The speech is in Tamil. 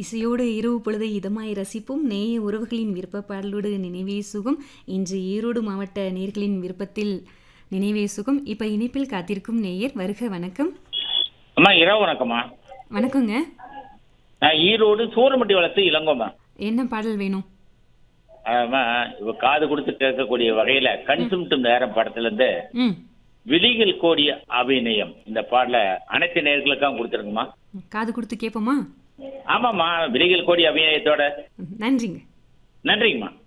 இசையோடு இரவு பொழுதை இதமாய் ரசிப்போம் நேய உறவுகளின் விருப்ப பாடலோடு நினைவே சுகம் இன்று ஈரோடு மாவட்ட நேர்களின் விருப்பத்தில் நினைவே சுகம் இப்போ இணைப்பில் காத்திருக்கும் நேயர் வருக வணக்கம் அம்மா இரவு வணக்கம்மா வணக்கங்க நான் ஈரோடு சூரமட்டி வளர்த்து இளங்கோம்மா என்ன பாடல் வேணும் ஆமா இவ காது கொடுத்து கேட்கக்கூடிய வகையில கண் சும்ட்டும் நேரம் படத்துல இருந்து ம் விழிகள் கோடிய அபிநயம் இந்த பாடல அனைத்து நேர்களுக்கும் கொடுத்துருங்கம்மா காது கொடுத்து கேட்போமா ஆமாம்மா விழிகள் கோடி அபிநயத்தோட ம், நன்றிங்க நன்றிங்கம்மா